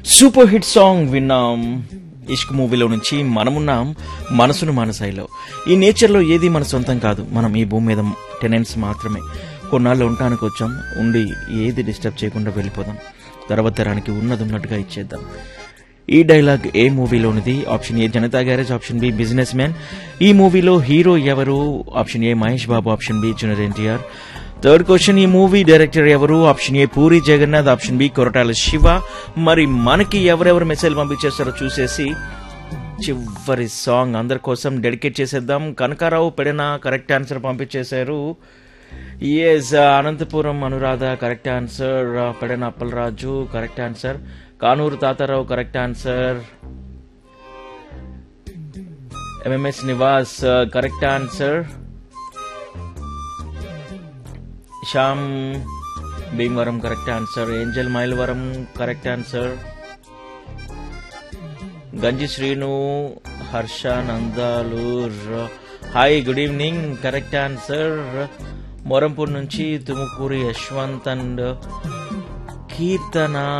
super hit song విన్నాం ఇష్క్ మూవీలో నుంచి మనమున్నాం మనసును మనసాయిలో ఈ నేచర్లో ఏది మన సొంతం కాదు మనం ఈ భూమి మీద టెనెంట్స్ మాత్రమే కొన్నాళ్ళు ఉండటానికి వచ్చాం ఉండి ఏది డిస్టర్బ్ చేయకుండా వెళ్ళిపోదాం తర్వాత తరానికి ఉన్నది ఉన్నట్టుగా ఇచ్చేద్దాం ఈ డైలాగ్ ఏ మూవీలోనిది option A Janatha Garage option B businessman ఈ మూవీలో హీరో ఎవరు option A Mahesh Babu option B junior NTR third question ఈ మూవీ డైరెక్టర్ ఎవరు option A Puri Jagannadh option B Koratala Siva మరి మనకి ఎవరెవరు మెసేజ్ పంపించేస్తారో చూసేసి చివరి సాంగ్ అందరి కోసం డెడికేట్ చేసేద్దాం కనకారావు పెడన కరెక్ట్ ఆన్సర్ పంపించేశారు yes Anantapuram Anuradha correct answer Pedana Appalaraju correct answer Kanuru Tatarao correct answer MMS Nivas correct answer Shyam Bhimavaram correct answer Angel Mylavaram correct answer Ganji Srinu Harsha నందాలు hi good evening correct answer Morampur నుంచి తుముకూరి యశ్వంత్ అండ్ కీర్తన